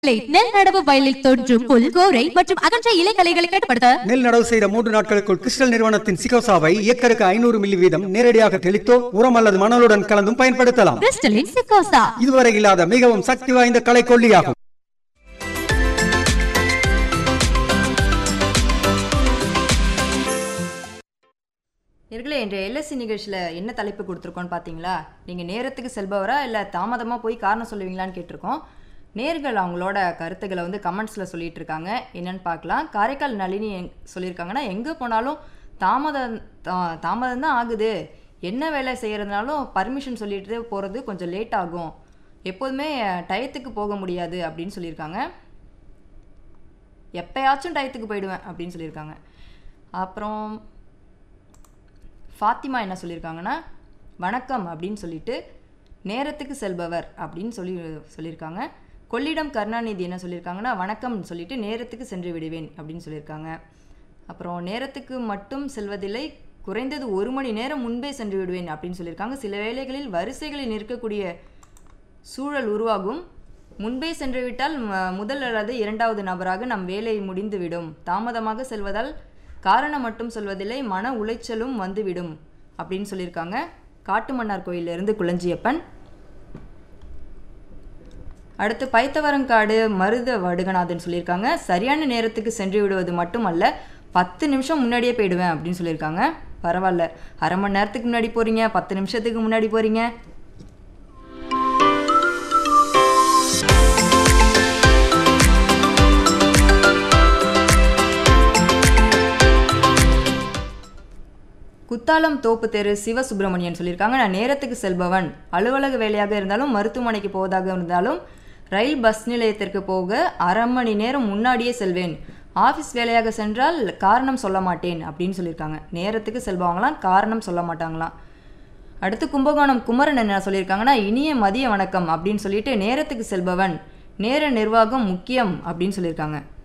நெல் நடவு வயலில் தோன்றும் புல் கோரை மற்றும் அகன்ற இலைகளைகளை கட்டுப்படுத்த நெல் நடவு செய்த மூன்று நாட்களுக்குள் கிறிஸ்டல் நிறுவனத்தின் சிகோசாவை ஏக்கருக்கு ஐநூறு மில்லி வீதம் நேரடியாக தெளித்தோ உரம் அல்லது மணலுடன் கலந்தும் பயன்படுத்தலாம் கிறிஸ்டலின் சிக்கோசா இதுவரை இல்லாத மிகவும் சக்தி வாய்ந்த கலை கொல்லியாகும் நேர்களே இன்றைய எல்எஸ்சி நிகழ்ச்சியில் என்ன தலைப்பு கொடுத்துருக்கோன்னு பார்த்தீங்களா நீங்கள் நேரத்துக்கு செல்பவரா இல்லை தாமதமாக போய் காரணம் சொல்லுவீங்களான்னு கேட்டிருக்கோம் நேர்கள் அவங்களோட கருத்துக்களை வந்து கமெண்ட்ஸில் சொல்லிட்டு இருக்காங்க என்னன்னு பார்க்கலாம் காரைக்கால் நளினி எங்- சொல்லியிருக்காங்கன்னா எங்கே போனாலும் தாமதம் தா- தாமதம் தான் ஆகுது என்ன வேலை செய்கிறதுனாலும் பர்மிஷன் சொல்லிட்டு போகிறது கொஞ்சம் லேட் ஆகும் எப்போதுமே டயத்துக்கு போக முடியாது அப்படின்னு சொல்லியிருக்காங்க எப்பயாச்சும் டயத்துக்கு போயிடுவேன் அப்படின்னு சொல்லியிருக்காங்க அப்புறம் ஃபாத்திமா என்ன சொல்லியிருக்காங்கன்னா வணக்கம் அப்படின்னு சொல்லிட்டு நேரத்துக்கு செல்பவர் அப்படின்னு சொல்லி சொல்லியிருக்காங்க கொள்ளிடம் கருணாநிதி என்ன சொல்லியிருக்காங்கன்னா வணக்கம்னு சொல்லிட்டு நேரத்துக்கு சென்று விடுவேன் அப்படின்னு சொல்லியிருக்காங்க அப்புறம் நேரத்துக்கு மட்டும் செல்வதில்லை குறைந்தது ஒரு மணி நேரம் முன்பே சென்று விடுவேன் அப்படின்னு சொல்லியிருக்காங்க சில வேளைகளில் வரிசைகளில் நிற்கக்கூடிய சூழல் உருவாகும் முன்பே சென்றுவிட்டால் ம- முதல் அல்லது இரண்டாவது நபராக நம் வேலை முடிந்துவிடும் தாமதமாக செல்வதால் காரணம் மட்டும் சொல்வதில்லை மன உளைச்சலும் வந்துவிடும் அப்படின்னு சொல்லியிருக்காங்க காட்டுமன்னார் கோயிலிருந்து குளஞ்சியப்பன் அடுத்து பைத்தவரங்காடு மருத வடுகநாதன் சொல்லியிருக்காங்க சரியான நேரத்துக்கு சென்று விடுவது மட்டுமல்ல பத்து நிமிஷம் முன்னாடியே போயிடுவேன் அப்படின்னு சொல்லியிருக்காங்க பரவாயில்ல அரை மணி நேரத்துக்கு முன்னாடி போகிறீங்க பத்து நிமிஷத்துக்கு முன்னாடி போகிறீங்க குத்தாலம் தோப்பு தெரு சிவசுப்பிரமணியன் சொல்லியிருக்காங்க நான் நேரத்துக்கு செல்பவன் அலுவலக வேலையாக இருந்தாலும் மருத்துவமனைக்கு போவதாக இருந்தாலும் ரயில் பஸ் நிலையத்திற்கு போக அரை மணி நேரம் முன்னாடியே செல்வேன் ஆஃபீஸ் வேலையாக சென்றால் காரணம் சொல்ல மாட்டேன் அப்படின்னு சொல்லியிருக்காங்க நேரத்துக்கு செல்பவங்களாம் காரணம் சொல்ல மாட்டாங்களாம் அடுத்து கும்பகோணம் குமரன் என்ன சொல்லியிருக்காங்கன்னா இனிய மதிய வணக்கம் அப்படின்னு சொல்லிட்டு நேரத்துக்கு செல்பவன் நேர நிர்வாகம் முக்கியம் அப்படின்னு சொல்லியிருக்காங்க